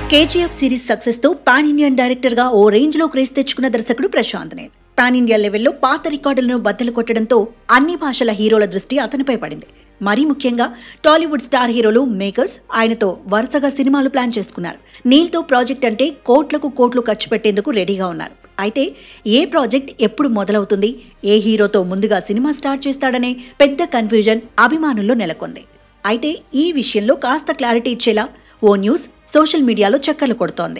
KGF series success తో pan Indian director గా ఓ రేంజ్ లో క్రేజ్ తెచ్చుకున్న దర్శకుడు ప్రశాంత్ నీల్ పాన్ ఇండియా లెవెల్లో పాత రికార్డులను బద్దలు కొట్టడంతో అన్ని భాషల హీరోల దృష్టి అతనిపై పడింది మరీ ముఖ్యంగా టాలీవుడ్ స్టార్ హీరోలు మేకర్స్ ఆయనతో వరుసగా సినిమాలు ప్లాన్ చేసుకున్నారు నీల్తో ప్రాజెక్ట్ అంటే కోట్లకు కోట్లు ఖర్చు పెట్టేందుకు రెడీగా ఉన్నారు అయితే ఏ ప్రాజెక్ట్ ఎప్పుడు మొదలవుతుంది ఏ హీరోతో ముందుగా సినిమా స్టార్ట్ చేస్తాడనే పెద్ద కన్ఫ్యూజన్ అభిమానుల్లో నెలకొంది అయితే ఈ విషయంలో కాస్త క్లారిటీ ఇచ్చేలా ఓ న్యూస్ సోషల్ మీడియాలో చక్కర్లు కొడుతోంది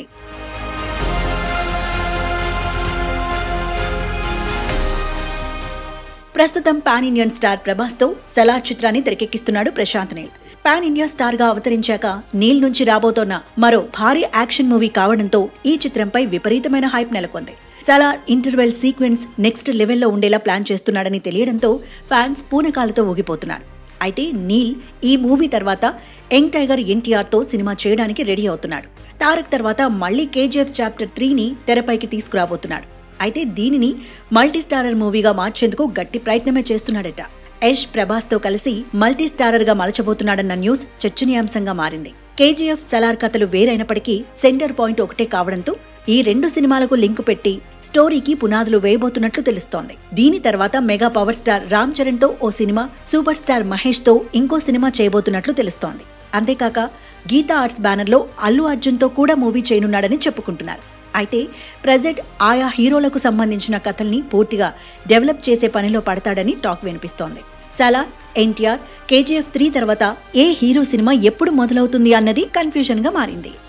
ప్రస్తుతం పాన్ ఇండియన్ స్టార్ ప్రభాస్ తో సలార్ చిత్రాన్ని తెరకెక్కిస్తున్నాడు Prashanth Neel pan India star గా అవతరించాక నీల్ నుంచి రాబోతోన్న మరో భారీ యాక్షన్ మూవీ కావడంతో ఈ చిత్రంపై విపరీతమైన హైప్ నెలకొంది సలార్ ఇంటర్వెల్ సీక్వెన్స్ నెక్స్ట్ లెవెల్లో ఉండేలా ప్లాన్ చేస్తున్నాడని తెలియడంతో ఫ్యాన్స్ పూనకాలతో ఊగిపోతున్నారు అయితే నీల్ ఈ మూవీ తర్వాత యంగ్ టైగర్ ఎన్టీఆర్ తో సినిమా చేయడానికి రెడీ అవుతున్నాడు తారక్ తర్వాత మళ్ళీ కేజీఎఫ్ చాప్టర్ త్రీని తెరపైకి తీసుకురాబోతున్నాడు అయితే దీనిని మల్టీ స్టారర్ మూవీగా మార్చేందుకు గట్టి ప్రయత్నమే చేస్తున్నాడట యష్ ప్రభాస్ తో కలిసి మల్టీ స్టారర్ గా మలచబోతున్నాడన్న న్యూస్ చర్చనీయాంశంగా మారింది కేజీఎఫ్ సలార్ కథలు వేరైనప్పటికీ సెంటర్ పాయింట్ ఒకటే కావడంతో ఈ రెండు సినిమాలకు లింకు పెట్టి స్టోరీకి పునాదులు వేయబోతున్నట్లు తెలుస్తోంది దీని తర్వాత mega power star Ram Charan తో ఓ సినిమా సూపర్ స్టార్ మహేష్ తో ఇంకో సినిమా చేయబోతున్నట్లు తెలుస్తోంది అంతేకాక గీతా ఆర్ట్స్ బ్యానర్ లో అల్లు అర్జున్ తో కూడా మూవీ చేయనున్నాడని చెప్పుకుంటున్నారు అయితే ప్రజెంట్ ఆయా హీరోలకు సంబంధించిన కథల్ని పూర్తిగా డెవలప్ చేసే పనిలో పడతాడని టాక్ వినిపిస్తోంది సలార్ ఎన్టీఆర్ కేజీఎఫ్ త్రీ తర్వాత ఏ హీరో సినిమా ఎప్పుడు మొదలవుతుంది అన్నది కన్ఫ్యూజన్ గా మారింది